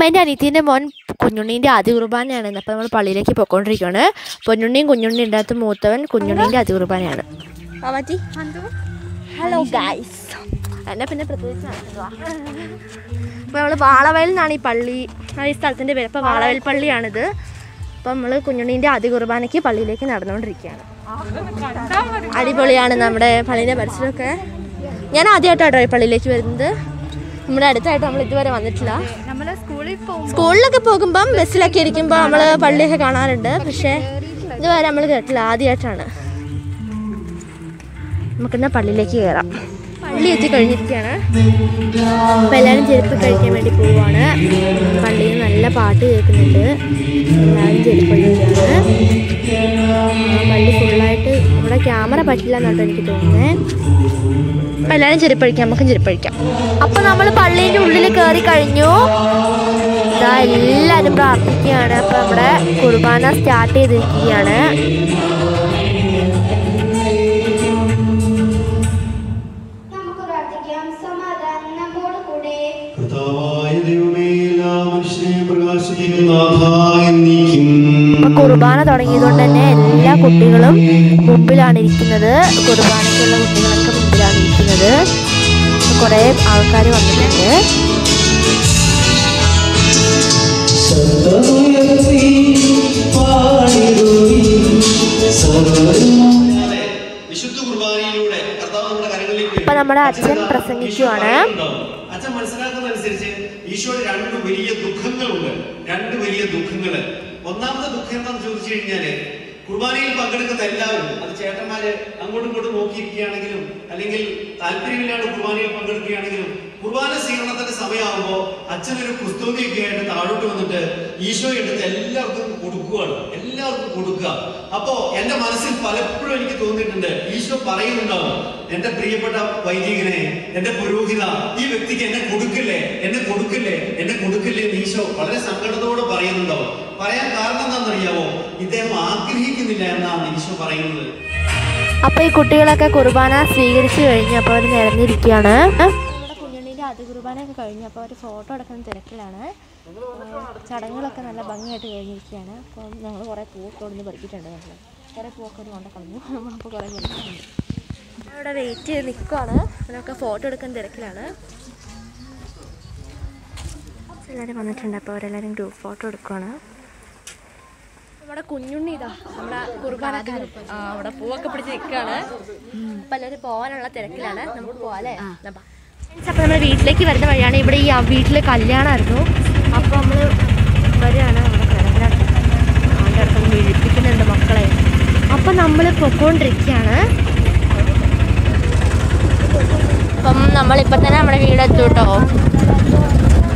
എൻ്റെ അനിയത്തിൻ്റെ മോൻ കുഞ്ഞുണ്ണീൻ്റെ ആദ്യ കുർബാനയാണ് ഇന്ന് അപ്പോൾ നമ്മൾ പള്ളിയിലേക്ക് പോയിക്കൊണ്ടിരിക്കുകയാണ് പൊന്നുണ്ണിയും കുഞ്ഞുണ്ണിയും ഉണ്ടാകത്ത് മൂത്തവൻ കുഞ്ഞുണ്ണീൻ്റെ ആദ്യ കുർബാനയാണ് മാറ്റി ഹലോ ഗൈസ് എന്നെ പിന്നെ പ്രത്യേകിച്ച് നടത്തുക അപ്പോൾ നമ്മൾ വാളവയൽ നിന്നാണ് ഈ പള്ളി ആ ഈ സ്ഥലത്തിൻ്റെ പേര് അപ്പോൾ വാളവയൽ പള്ളിയാണിത് അപ്പോൾ നമ്മൾ കുഞ്ഞുണ്ണീൻ്റെ ആദ്യ കുർബാനയ്ക്ക് പള്ളിയിലേക്ക് നടന്നുകൊണ്ടിരിക്കുകയാണ് അടിപൊളിയാണ് നമ്മുടെ പള്ളിയുടെ പരിസരമൊക്കെ ഞാൻ ആദ്യമായിട്ടാട്ടോ ഈ പള്ളിയിലേക്ക് വരുന്നത് നമ്മുടെ അടുത്തായിട്ട് നമ്മൾ ഇതുവരെ വന്നിട്ടില്ല നമ്മള് സ്കൂളിൽ പോകും സ്കൂളിലൊക്കെ പോകുമ്പം ബസ്സിലൊക്കെ ഇരിക്കുമ്പോൾ നമ്മൾ പള്ളിയൊക്കെ കാണാറുണ്ട് പക്ഷേ ഇതുവരെ നമ്മൾ കേട്ടില്ല ആദ്യമായിട്ടാണ് നമുക്കെന്നാ പള്ളിയിലേക്ക് കയറാം പള്ളി എത്തി കഴിഞ്ഞിരിക്കുകയാണ് അപ്പോൾ എല്ലാവരും ചെരുപ്പ് കഴിക്കാൻ വേണ്ടി പോവുകയാണ് പള്ളിയിൽ നല്ല പാട്ട് കേൾക്കുന്നുണ്ട് എല്ലാവരും ചെരുപ്പ് കഴിക്കുകയാണ് ആ പള്ളി ഫുള്ളായിട്ട് ഇവിടെ ക്യാമറ പറ്റില്ല എന്നാട്ടോ എനിക്ക് തോന്നുന്നത് അപ്പം എല്ലാവരും ചെരുപ്പഴിക്കാം നമുക്കും ചെരുപ്പഴിക്കാം അപ്പം നമ്മൾ പള്ളീൻ്റെ ഉള്ളിൽ കയറി കഴിഞ്ഞു ഇതാ എല്ലാവരും പ്രാർത്ഥിക്കുകയാണ് അപ്പം നമ്മുടെ കുർബാന സ്റ്റാർട്ട് ചെയ്തിരിക്കുകയാണ് നമുക്ക് പ്രാർത്ഥിക്കാം സമാധാനം നമ്മോട് കൂടെ കർത്താവായ ദൈവമേ എല്ലാ മനുഷ്യരെയും പ്രകാശിപ്പിക്കുന്ന നാഥായ നീക്കും അപ്പം കുർബാന തുടങ്ങിയതുകൊണ്ട് തന്നെ എല്ലാ കുട്ടികളും മുമ്പിലാണ് ഇരിക്കുന്നത് കുർബാനയ്ക്കുള്ള കുട്ടികളൊക്കെ മുമ്പിലാണ് ഇരിക്കുന്നത് കുറേ ആൾക്കാർ വന്നിട്ടുണ്ട് ശബ്ദമുയർത്തി പാടിടുവിൻ സർവ്വരും വിശുദ്ധ കുർബാനയിലൂടെ കർത്താവ് നമ്മുടെ കരങ്ങളിലേക്ക് അപ്പം നമ്മുടെ അച്ഛൻ പ്രസംഗിക്കുവാണ് അച്ഛൻ മനസ്സിലാക്കുന്ന അനുസരിച്ച് ഈശോയുടെ രണ്ട് വലിയ ദുഃഖങ്ങളുണ്ട് രണ്ട് വലിയ ദുഃഖങ്ങള് ഒന്നാമത്തെ ദുഃഖം എന്താണെന്ന് ചോദിച്ചു കഴിഞ്ഞാല് കുർബാനയിൽ പങ്കെടുക്കുന്ന എല്ലാവരും അത് ചേട്ടന്മാര് അങ്ങോട്ടും ഇങ്ങോട്ടും നോക്കിയിരിക്കുകയാണെങ്കിലും അല്ലെങ്കിൽ താല്പര്യമില്ലാണ്ട് കുർബാനയിൽ പങ്കെടുക്കുകയാണെങ്കിലും കുർബാന സ്വീകരണത്തിന്റെ സമയമാകുമ്പോൾ അച്ഛനൊരു പുസ്തകമൊക്കെ ആയിട്ട് താഴോട്ട് വന്നിട്ട് ഈശോ എടുത്ത് എല്ലാവർക്കും കൊടുക്കുകയാണ് എല്ലാവർക്കും കൊടുക്കുക അപ്പോ എന്റെ മനസ്സിൽ പലപ്പോഴും എനിക്ക് തോന്നിയിട്ടുണ്ട് ഈശോ പറയുന്നുണ്ടാവും എന്റെ പ്രിയപ്പെട്ട വൈദികനെ എന്റെ പുരോഹിത ഈ വ്യക്തിക്ക് എന്നെ കൊടുക്കില്ലേ എന്നെ കൊടുക്കില്ലേ എന്നെ കൊടുക്കില്ലേ എന്ന് ഈശോ വളരെ സങ്കടത്തോടെ പറയുന്നുണ്ടാവും പറയാൻ കാരണം എന്താണെന്നറിയാമോ ഇദ്ദേഹം ആഗ്രഹിക്കുന്നില്ല എന്നാണ് ഈശോ പറയുന്നത് അപ്പോൾ ഈ കുട്ടികളൊക്കെ കുർബാന സ്വീകരിച്ചു കഴിഞ്ഞു അപ്പോൾ അവർ നിരന്നിരിക്കുകയാണ് നമ്മുടെ കുഞ്ഞുണ്ണീൻ്റെ ആദ്യ കുർബാനയൊക്കെ കഴിഞ്ഞു അപ്പോൾ അവർ ഫോട്ടോ എടുക്കുന്ന തിരക്കിലാണ് ചടങ്ങുകളൊക്കെ നല്ല ഭംഗിയായിട്ട് കഴിഞ്ഞിരിക്കുകയാണ് അപ്പോൾ ഞങ്ങൾ കുറേ പൂവൊക്കെ ഇവിടുന്ന് പറിക്കിയിട്ടുണ്ട് നമ്മൾ കുറേ പൂവൊക്കെ ഒരു കൊണ്ട കളഞ്ഞു നമ്മളപ്പോൾ കുറേ പറിക്കുന്നുണ്ട് അവിടെ വെയിറ്റ് ചെയ്ത് നിൽക്കുവാണ് അവരൊക്കെ ഫോട്ടോ എടുക്കുന്ന തിരക്കിലാണ് എല്ലാവരും വന്നിട്ടുണ്ട് അപ്പോൾ അവരെല്ലാവരും ഗ്രൂപ്പ് ഫോട്ടോ എടുക്കുവാണ് നമ്മുടെ കുഞ്ഞുണ്ണി ഇതാ നമ്മുടെ കുർബാനക്കാരൻ ആ അവിടെ പൂവൊക്കെ പിടിച്ച് നിൽക്കുകയാണ് അപ്പം എല്ലാവരും പോകാനുള്ള തിരക്കിലാണ് നമുക്ക് പോവാം അല്ലേ അപ്പം നമ്മൾ വീട്ടിലേക്ക് വരുന്ന വഴിയാണ് ഇവിടെ ഈ വീട്ടിൽ കല്യാണമായിരുന്നു അപ്പോൾ നമ്മൾ വരികയാണ് അവിടെ കിടക്കിലാണ് അവൻ്റെ അടുത്ത് വിളിപ്പിക്കുന്നുണ്ട് മക്കളെ അപ്പം നമ്മൾ പൊക്കോണ്ടിരിക്കുകയാണ് അപ്പം നമ്മളിപ്പോൾ തന്നെ നമ്മുടെ വീടെത്തും കേട്ടോ